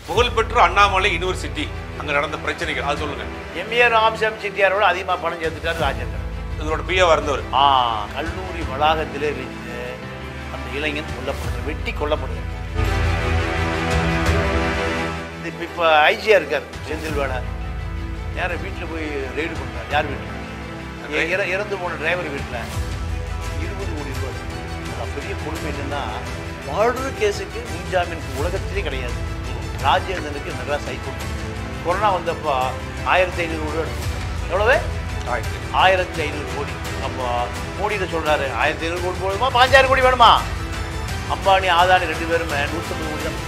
புகழ்பெற்ற அண்ணாமலை யூனிவர்சிட்டி அங்க நடந்த பிரச்சனைகள் அது சொல்லுங்க எம்ஏ ராமசாமி செட்டியாரோட அதிகமாக பணம் சேர்த்துட்டார் ராஜேந்திரன் இதோட பிஏவா இருந்தவர் ஆ கல்லூரி வளாகத்திலே வைத்து அந்த இளைஞன் கொல்லப்படுகிறார் வெட்டி கொல்லப்படுகிறார் இது இப்போ இப்போ ஐஜியா இருக்கார் செந்தில் வேலை யாரை வீட்டில் போய் ரெய்டு பண்ணுறார் யார் வீட்டில் இற இறந்து போன டிரைவர் வீட்டில் இருபது கோடி ரூபாய் அதான் பெரிய கொடுமை என்னன்னா மர்டர் கேஸுக்கு முன்ஜாமீன் உலகத்திலே கிடையாது ராஜேந்திரனுக்கு மெட்ராஸ் ஹைகோர்ட் கொரோனா வந்தப்போ ஆயிரத்தி ஐநூறு கோடி ரூபா எவ்வளவு ஆயிரத்தி ஆயிரத்தி ஐநூறு கோடி அப்போ மோடியில சொல்றாரு ஆயிரத்தி ஐநூறு கோடி போடுமா பாஞ்சாயிரம் கோடி வேணுமா அம்பானி ஆதானி ரெண்டு பேருமே நூற்றம்பது கோடி தான்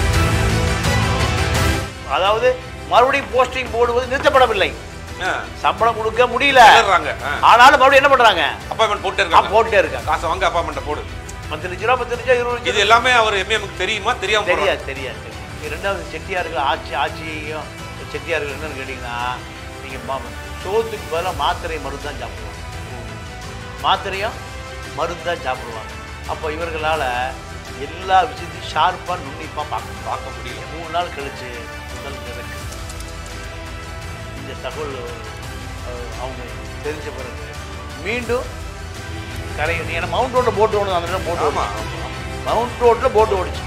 அதாவது மறுபடியும் போஸ்டிங் போடுவது நிறுத்தப்படவில்லை சம்பளம் கொடுக்க முடியல தேடுறாங்க ஆனாலும் மறுபடியும் என்ன பண்றாங்க அப்பாயின்மெண்ட் போட்டே ஆ, இருக்காங்க போட்டே இருக்காங்க காசை வாங்க அப்பாயின்மெண்ட் போடு பத்து லட்ச ரூபா பத்து லட்சம் இருபது லட்சம் இது எல்லாமே அவர் எம்ஏஎம்க்கு தெரியுமா தெரியாம போறாரா? தெரியாது தெரியாது தெரியாது இரண்டாவது செட்டியார்கள் ஆட்சி ஆட்சியையும் செட்டியார்கள் என்னன்னு கேட்டிங்கன்னா நீங்கள் மா சோத்துக்கு பதிலாக மாத்திரை மருந்து தான் சாப்பிடுவாங்க மாத்திரையும் மருந்து தான் சாப்பிடுவாங்க அப்போ இவர்களால் எல்லா விஷயத்தையும் ஷார்ப்பாக நுண்ணிப்பாக பார்க்க பார்க்க முடியல மூணு நாள் கழிச்சு முதல் இறக்கு இந்த தகவல் அஹ், அவங்க தெரிஞ்ச பிறகு மீண்டும் கரை ஏன்னா மவுண்ட் ரோட்டில் போட்டு ஓடுது அந்த நேரம் போட்டு ஆமா ஓடுச்சு. ஆமா. மவுண்ட் ரோட்டில் போட்டு ஓடிச்சு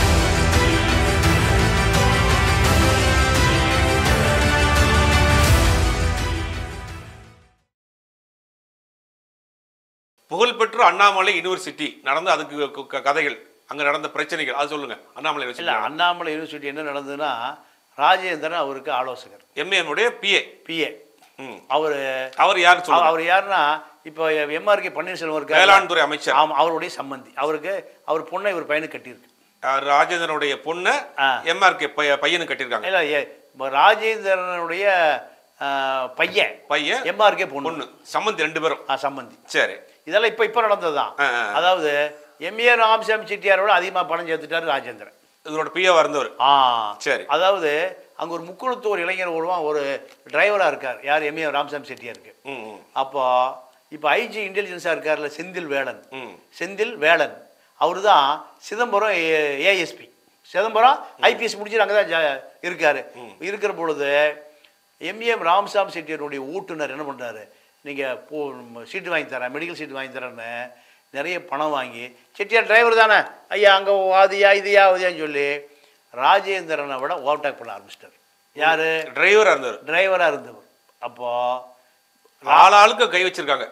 புகழ்பெற்ற அண்ணாமலை யூனிவர்சிட்டி நடந்த அதுக்கு க- க- கதைகள் அங்க நடந்த பிரச்சனைகள் அது சொல்லுங்க அண்ணாமலை இல்லை யூனிவர்சிட்டி அண்ணாமலை யூனிவர்சிட்டி என்ன நடந்ததுன்னா ராஜேந்திரன் அவருக்கு ஆலோசகர் எம்ஏஎம் உடைய பிஏ பிஏ ம். அவர் அவர் யார் சொல்லுங்க அவர் யாருன்னா இப்போ எம்ஆர்கே பன்னீர்செல்வம் இருக்காரு வேளாண் துறை அமைச்சர் ஆமாம் அவருடைய சம்பந்தி அவருக்கு அவர் பொண்ணை இவர் பையனுக்கு கட்டியிருக்கு அஹ் ராஜேந்திரனுடைய பொண்ணை ஆ. எம்ஆர்கே பையனு கட்டியிருக்காங்க இல்லை ஏ- இப்போ ராஜேந்திரனுடைய ஆ, பையன் பையன் எம்ஆர்கே பொண்ணு பொண்ணு சம்மந்தி ரெண்டு பேரும் ஆ சம்பந்தி சரி இதெல்லாம் இப்போ இப்போ நடந்தது தான் ஆ, ஆ. அதாவது எம்ஏ ராமசாமி செட்டியாரோட அதிகமாக பணம் சேர்த்துட்டாரு ராஜேந்திரன் இதோட பிஏவா இருந்தவர் ஆ சரி. அதாவது அங்கே ஒரு முக்குளத்து ஒரு இளைஞர் ஓடுவான் ஒரு டிரைவராக இருக்கார் யார் எம்ஏ ராமசாமி செட்டியாருக்கு ம் ம், அப்போ இப்போ ஐஜி இன்டெலிஜென்ஸாக இருக்கார்ல செந்தில் வேலன் ம் செந்தில் வேலன் அவர் தான் சிதம்பரம் ஏஎஸ்பி சிதம்பரம் ஐபிஎஸ் முடிச்சுட்டு அங்கே தான் ஜா- இருக்காரு இருக்கிற பொழுது எம்ஏஎம் ராமசாமி செட்டியாருடைய ஓட்டுநர் என்ன பண்ணுறாரு நீங்கள் போ சீட்டு வாங்கி தரேன் மெடிக்கல் சீட்டு வாங்கி தரேன்னு நிறைய பணம் வாங்கி செட்டியார் டிரைவர் தானே ஐயா அங்கே ஆதியா இதுயா உதயான்னு சொல்லி ராஜேந்திரனை விட ஓவர்டேக் பண்ண ஆரம்பிச்சிட்டார் யார் டிரைவரா இருந்தவர் டிரைவராக இருந்தவர் அப்போது ஆள் ஆளுக்கு கை வச்சிருக்காங்க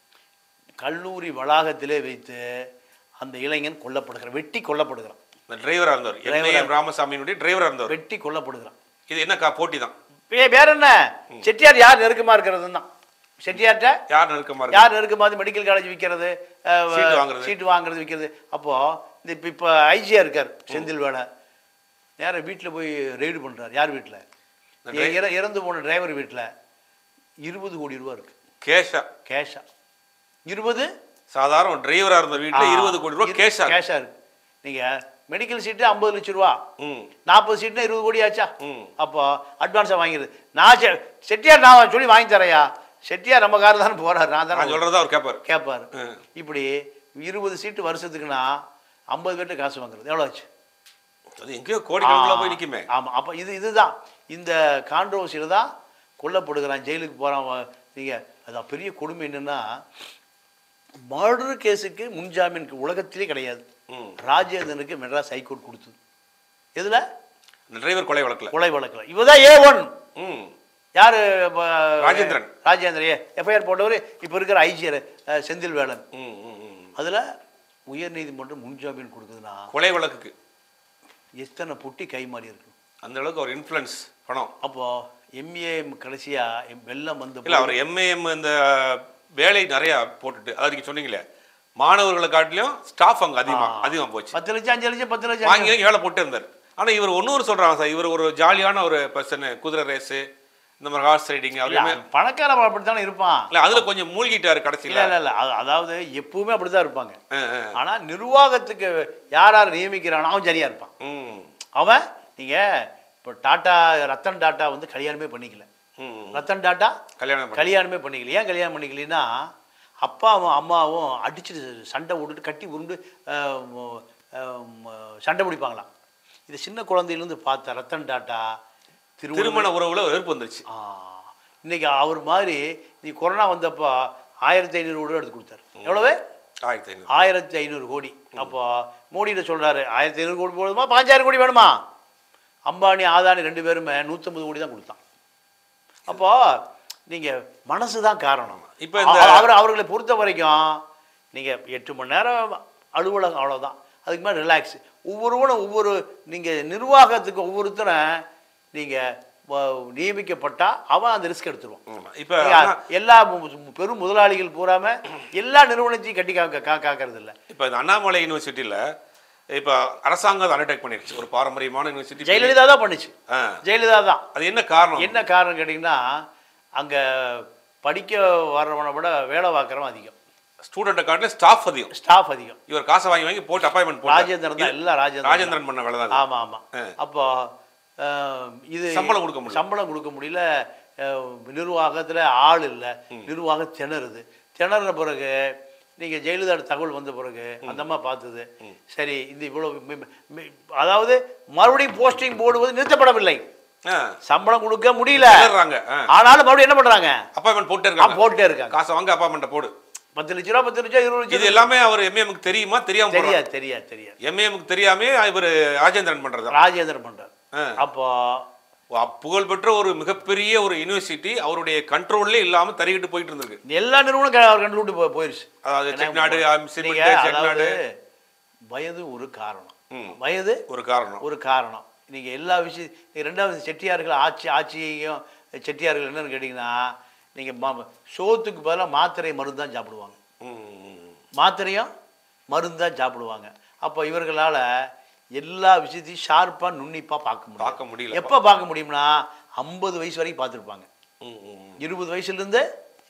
கல்லூரி வளாகத்திலே வைத்து அந்த இளைஞன் கொல்லப்படுகிறான் வெட்டி கொல்லப்படுகிறான் இந்த டிரைவரா இருந்தவர் எம்ஏஎம் ராமசாமியினுடைய டிரைவரா இருந்தவர் வெட்டி கொல்லப்படுகிறான் இது என்ன கா- போட்டி தான் ஏ வேற என்ன செட்டியார் யார் நெருக்கமா இருக்கிறது தான் செட்டியார்ட்ட யார் நெருக்கமா இருக்கு யார் நெருக்கமா இருந்து மெடிக்கல் காலேஜ் விற்கிறது சீட்டு வாங்குறது. சீட்டு வாங்குறது விற்கிறது அப்போ இந்த இப்போ இப்போ ஐஜியா இருக்கார் செந்தில் வேலை யாரை வீட்டில் போய் ரெய்டு பண்றார் யார் இந்த வீட்டில் dri- இறந்து போன டிரைவர் வீட்டில் இருபது கோடி ரூபா இருக்கு கேஷா கேஷா இருபது சாதாரண டிரைவரா இருந்த வீட்டுல இருபது கோடி ரூபாய் கேஷா இருக்கு. கேஷா இருக்கு நீங்க மெடிக்கல் சீட்டு ஐம்பது லட்சம் ரூபா ம் நாற்பது சீட்னா இருபது கோடி ஆச்சா ம். அப்போ அட்வான்ஸாக வாங்கிடுது நான் செ- செட்டியார் நான் சொல்லி வாங்கி தரையா செட்டியார் நம்ம கார் தானே போறாரு நான் நான் தானே சொல்றதா அவர் கேட்பாரு கேட்பாரு ம். இப்படி இருபது சீட்டு வருஷத்துக்குன்னா ஐம்பது பேர்ட்ட காசு வாங்குறது எவ்வளோ ஆச்சு அது எங்கேயோ கோடிக்கணக்கில் போய் நிக்குமே ஆமாம் அப்போ இது இதுதான் இந்த கான்ட்ரவர்சியில் தான் கொல்லப்படுகிறான் ஜெயிலுக்கு போகிறான் நீங்கள் அதான் பெரிய கொடுமை என்னன்னா மர்டர் கேஸுக்கு முன்ஜாமீனுக்கு உலகத்திலே கிடையாது ம். ராஜேந்திரனுக்கு மெட்ராஸ் ஹைகோர்ட் கொடுத்தது எதுல இந்த டிரைவர் கொலை வழக்குல கொலை வழக்கில் இவதான் ஏ ஒன் ம் யாரு ப- ராஜேந்திரன். ராஜேந்திரன் எஃப்ஐஆர் போட்டவர் இப்போ இருக்கிற ஐஜிஆர் செந்தில் வேலன் ம் ம், ம் அதில் உயர்நீதிமன்றம் முன்ஜாமீன் கொடுக்குதுன்னா கொலை வழக்குக்கு எத்தனை பொட்டி கை மாறி இருக்கு அந்த அளவுக்கு ஒரு இன்ஃப்ளூயன்ஸ் பணம் அப்போ எம்ஏ கடைசியா எம் வெள்ளம் வந்து இல்ல அவர் எம்ஏஎம் இந்த வேலை நிறைய போட்டுட்டு அதாவது நீங்க சொன்னீங்களே மாணவர்களை காட்டிலும் ஸ்டாஃப் அங்க அதிகமா அதிகமா போச்சு பத்து லட்சம் அஞ்சு லட்சம் பத்து லட்சம் வாங்கி வாங்கி வேலை போட்டு இருந்தார் ஆனா இவர் ஒன்னொரு சொல்றாங்க சார் இவர் ஒரு ஜாலியான ஒரு பர்சன் குதிரை ரேஸ் இந்த மாதிரி ஹார்ஸ் ரைடிங் இல்ல, அவருமே பணக்கார அப்படித்தானே இருப்பான் இல்ல அதுல கொஞ்சம் மூழ்கிட்டாரு கடைசியில இல்ல இல்ல இல்ல அது- அதாவது எப்பவுமே அப்படிதான் இருப்பாங்க ஆ, ஆ. ஆனா நிர்வாகத்துக்கு யார் யார் நியமிக்கிறானோ அவன் சரியா இருப்பான் ம் அவன் நீங்க இப்போ டாட்டா ரத்தன் டாட்டா வந்து கல்யாணமே பண்ணிக்கல ம் ரத்தன் டாட்டா கல்யாணம் பண்ணி கல்யாணமே பண்ணிக்கல ஏன் கல்யாணம் பண்ணிக்கலன்னா அப்பாவும் அம்மாவும் அடிச்சுட்டு சண்டை விட்டுட்டு கட்டி உருண்டு அஹ், ம- அஹ், ம- சண்டை பிடிப்பாங்களாம் இது சின்ன குழந்தையிலேருந்து பார்த்த ரத்தன் டாட்டா திரு திருமண உறவுல ஒரு வெறுப்பு வந்துருச்சு ஆ இன்னைக்கு அவர் மாதிரி நீ கொரோனா வந்தப்போ ஆயிரத்தி ஐநூறு கோடி எடுத்து கொடுத்தாரு எவ்வளவு ஆயிரத்தி ஐநூறு ஆயிரத்தி ஐநூறு கோடி அப்போ மோடிகிட்ட சொல்றாரு ஆயிரத்தி ஐநூறு கோடி போடுமா பாஞ்சாயிரம் கோடி வேணுமா அம்பானி ஆதானி ரெண்டு பேருமே நூற்றம்பது கோடி தான் கொடுத்தான் அப்போ நீங்க மனசு தான் காரணம் இப்ப இந்த- அ- அவர் அவர்களை பொறுத்த வரைக்கும் நீங்க எட்டு மணி நேரம் அலுவலகம் அவ்வளவுதான் அதுக்கு மேலே ரிலாக்ஸ் ஒவ்வொருவனும் ஒவ்வொரு நீங்க நிர்வாகத்துக்கு ஒவ்வொருத்தரும் நீங்க வ- நியமிக்கப்பட்டா அவன் அந்த ரிஸ்க் எடுத்துருவான் ஆமா. இப்ப நீங்க ஆனா- எல்லா மு- மு- பெரும் முதலாளிகள் பூராம எல்லா நிறுவனத்தையும் கட்டி காக்க கா- காக்கறது இல்ல இப்ப இந்த அண்ணாமலை யூனிவர்சிட்டியில இப்ப அரசாங்கம் அதை அண்டர்டேக் பண்ணிருச்சு ஒரு பாரம்பரியமான யூனிவர்சிட்டி ஜெயலலிதா தான் பண்ணுச்சு ஆ. ஜெயலலிதா தான் அது என்ன காரணம் என்ன காரணம் கேட்டிங்கன்னா அங்க படிக்க வர்றவனை விட வேலை பார்க்குறவன் அதிகம் ஸ்டூடெண்ட்டை காட்டிலும் ஸ்டாஃப் அதிகம் ஸ்டாஃப் அதிகம் இவர் காசை வாங்கி வாங்கி போட்டு அப்பாயின்மெண்ட் போட்டு ராஜேந்திரன் தான் எல்லாம் ராஜேந்திரன் தான். ராஜேந்திரன் பண்ண வேலை தான் ஆமா ஆமா அப்போ அஹ், இது சம்பளம் கொடுக்க முடியல. சம்பளம் கொடுக்க முடியல அஹ், நிர்வாகத்துல ஆள் இல்ல நிர்வாகம் திணறுது திணறின பிறகு நீங்க ஜெயலலிதா தகவல் வந்த பிறகு அந்த அம்மா பார்த்தது சரி இந்த இவ்வளவு மி- மி- அதாவது மறுபடியும் போஸ்டிங் போடுவது நிறுத்தப்படவில்லை சம்பளம் கொடுக்க முடியல திணறாங்க, ஆ. ஆனாலும் மறுபடியும் என்ன பண்றாங்க அப்பாயின்மெண்ட் போட்டே ஆ, இருக்காங்க போட்டே இருக்காங்க காசை வாங்க அப்பாயின்மெண்ட்டை போடு பத்து லட்ச ரூபா பத்து லட்சம் இருபது இது லட்சம் எல்லாமே அவர் எம்ஏஎம்க்கு தெரியுமா தெரியாம தெரியாது தெரியாது தெரியாது எம்ஏஎம்க்கு தெரியாமே இவர் ராஜேந்திரன் பண்றது ராஜேந்திரன் பண்றார் ஆ. அப்போ புகழ்பெற்ற ஒரு மிகப்பெரிய ஒரு யூனிவர்சிட்டி அவருடைய கண்ட்ரோல்லே இல்லாம தறிக்கிட்டு போயிட்டு இருந்திருக்கு எல்லா நிறுவனம் க- அவர் கண்டுபிட்டு போ போயிருச்சு அதாவது ஏன்னா, செக்நாடு நீங்க சிமெண்ட் அதாவது செக்நாடு வயது ஒரு காரணம் ம். வயது ஒரு காரணம் ஒரு காரணம் நீங்க எல்லா விஷயம் நீங்க ரெண்டாவது செட்டியார்கள் ஆட்சி ஆட்சியையும் செட்டியார்கள் என்னன்னு கேட்டிங்கன்னா நீங்க ம- சோத்துக்கு பதிலாக மாத்திரை மருந்து தான் சாப்பிடுவாங்க ம், ம். மாத்திரையும் மருந்து தான் சாப்பிடுவாங்க அப்போ இவர்களால எல்லா விஷயத்தையும் ஷார்ப்பா நுண்ணிப்பா பார்க்க முடியும் பார்க்க முடியல. எப்போ பார்க்க முடியும்னா ஐம்பது வயசு வரைக்கும் பார்த்துருப்பாங்க ம், ம். இருபது வயசுலேருந்து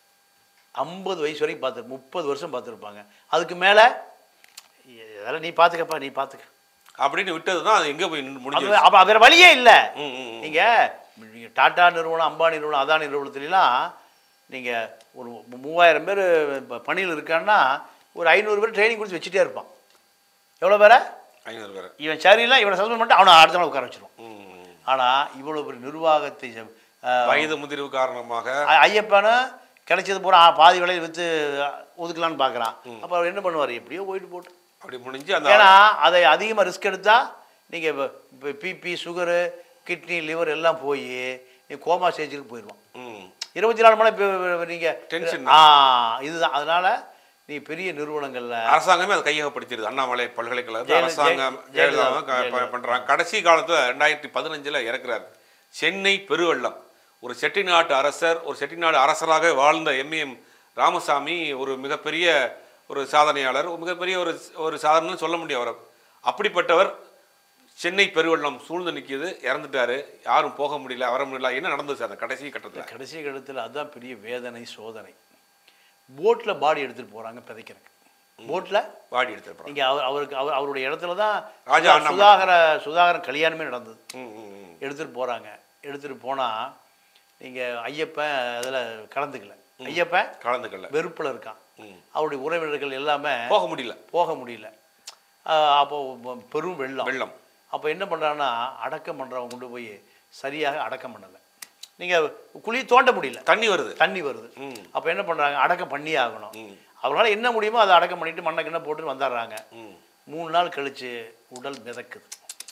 ஐம்பது வயசு வரைக்கும் பார்த்து முப்பது வருஷம் பார்த்துருப்பாங்க அதுக்கு மேலே இதெல்லாம் நீ பார்த்துக்கப்பா நீ பார்த்துக்க அப்படின்னு விட்டது தான் அது எங்க போய் நின்னு முடிஞ்சு அப்போ வேற வழியே இல்லை ம், ம், ம். நீங்கள் நீங்கள் டாடா நிறுவனம் அம்பானி நிறுவனம் அதானி நிறுவனத்துலலாம் நீங்கள் ஒரு மூவாயிரம் பேர் பணியில் இருக்கான்னா ஒரு ஐநூறு பேர் ட்ரைனிங் கொடுத்து வச்சுட்டே இருப்பான் எவ்வளோ பேரை ஐநூறு பேர் இவன் சரியில்லை இவனை சஸ்பெண்ட் பண்ணிட்டு அவனை அடுத்த நாள் உட்கார வச்சிருவான் ம், ம். ஆனால் இவ்வளோ பெரிய நிர்வாகத்தை அஹ், வயது முதிர்வு காரணமாக ஐ- ஐயப்பனும் கிடைச்சது பூரா பாதி விலையில் விற்று ஒதுக்கலான்னு பார்க்குறான் அப்போ அவர் என்ன பண்ணுவார் எப்படியோ போயிட்டு போட்டு அப்படி முடிஞ்சு அந்த ஏன்னா அதை அதிகமாக ரிஸ்க் எடுத்தால் நீங்கள் இப்போ பிபி சுகரு கிட்னி லிவர் எல்லாம் போய் நீ கோமா ஸ்டேஜுக்கு போயிடுவான் ம். இருபத்தி நாலு மணி இப்போ நீங்கள் Tension ஆ இதுதான் அதனால் நீ பெரிய நிறுவனங்களில் அரசாங்கமே அதை கையகப்படுத்திடுது அண்ணாமலை பல்கலைக்கழகத்தை ஜெயல- அரசாங்கம் ஜெய- ஜெயலலிதா- ஜெயலலிதா க- ஜெயலலிதா. பண்றாங்க கடைசி காலத்துல ரெண்டாயிரத்தி பதினஞ்சுல இறக்குறாரு சென்னை பெருவெள்ளம் ஒரு செட்டிநாட்டு அரசர் ஒரு செட்டிநாடு அரசராக வாழ்ந்த எம்ஏஎம் ராமசாமி ஒரு மிகப்பெரிய ஒரு சாதனையாளர் ஒரு மிகப்பெரிய ஒரு ஒரு சாதனைன்னு சொல்ல முடியும் அவரை அப்படிப்பட்டவர் சென்னை பெருவெள்ளம் சூழ்ந்து நிற்கிது இறந்துட்டாரு யாரும் போக முடியல வர முடியல என்ன நடந்தது சார் அந்த கடைசி கட்டத்துல கடைசி கட்டத்தில் அதுதான் பெரிய வேதனை சோதனை போட்டில் பாடி எடுத்துகிட்டு போகிறாங்க பிதைக்கிறதுக்கு போட்டில் வாடி எடுத்துருப்பாங்க நீங்கள் அவர் அவருக்கு அவர் அவருடைய இடத்துல தான் ராஜா சுதா- அண்ணாமலை. சுதாகர சுதாகரன் கல்யாணமே நடந்தது ம், ம், ம். எடுத்துகிட்டு போகிறாங்க எடுத்துகிட்டு போனால் நீங்கள் ஐயப்பன் அதில் கலந்துக்கல ஐயப்பன் கலந்துக்கல வெறுப்பில் இருக்கான் ம். அவருடைய உறவினர்கள் எல்லாமே போக முடியல போக முடியல ஆஹ் அப்போ வ- பெரும் வெள்ளம் வெள்ளம் அப்போ என்ன பண்ணுறாங்கன்னா அடக்கம் பண்ணுறவங்க கொண்டு போய் சரியாக அடக்கம் பண்ணலை நீங்கள் குழி தோண்ட முடியல தண்ணி வருது தண்ணி வருது ம். அப்போ என்ன பண்ணுறாங்க அடக்கம் பண்ணியே ஆகணும் ம். அவங்களால என்ன முடியுமோ அதை அடக்கம் பண்ணிட்டு மண்ணை கிண்ண போட்டு வந்துடுறாங்க ம். மூணு நாள் கழிச்சு உடல் மிதக்குது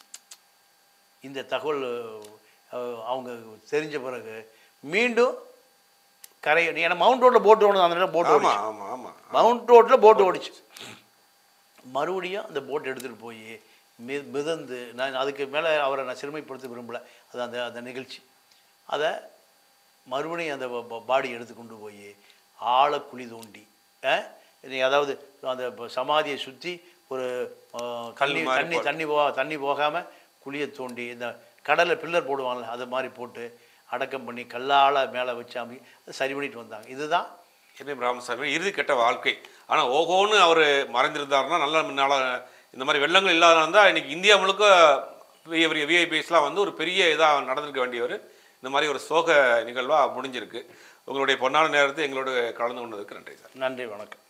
இந்த தகவல் அஹ், அவங்க தெரிஞ்ச பிறகு மீண்டும் கரை நீ ஏன்னா மவுண்ட் ரோட்டில் போட்டு ஓடுது அந்த நேரம் போட்டு ஆமா ஓடிச்சு ஆமா ஆமா மவுண்ட் ரோட்டில் போட்டு ஓடிச்சு மறுபடியும் அந்த போட் எடுத்துகிட்டு போய் மி மிதந்து நான் அதுக்கு மேலே அவரை நான் சிறுமைப்படுத்த விரும்பல அது அந்த அந்த நிகழ்ச்சி அதை மறுபடியும் அந்த பாடி எடுத்து கொண்டு போய் ஆழ குழி தோண்டி அஹ், நீ அதாவது அந்த ப- சமாதியை சுற்றி ஒரு அஹ், கல் தண்ணி மாதிரி தண்ணி போட்டு. தண்ணி போ தண்ணி போகாமல் குழியை தோண்டி இந்த கடலில் பில்லர் போடுவாங்கள்ல அது மாதிரி போட்டு அடக்கம் பண்ணி கல்லால் மேலே வச்சு அமை அது சரி பண்ணிட்டு வந்தாங்க இதுதான் எம்எம் ராமசாமி இறுதி கெட்ட வாழ்க்கை ஆனா ஓஹோன்னு அவர் மறைந்திருந்தாருன்னா நல்ல முன்னால இந்த மாதிரி வெள்ளங்கள் இல்லாத இருந்தால் இன்னைக்கு இந்தியா முழுக்க பெரிய பெரிய விஐபிஎஸ்லாம் வந்து ஒரு பெரிய இதாக நடந்திருக்க வேண்டியவர் இந்த மாதிரி ஒரு சோக நிகழ்வாக முடிஞ்சிருக்கு உங்களுடைய பொன்னான நேரத்தை எங்களோட கலந்து கொண்டதுக்கு நன்றி சார் நன்றி வணக்கம்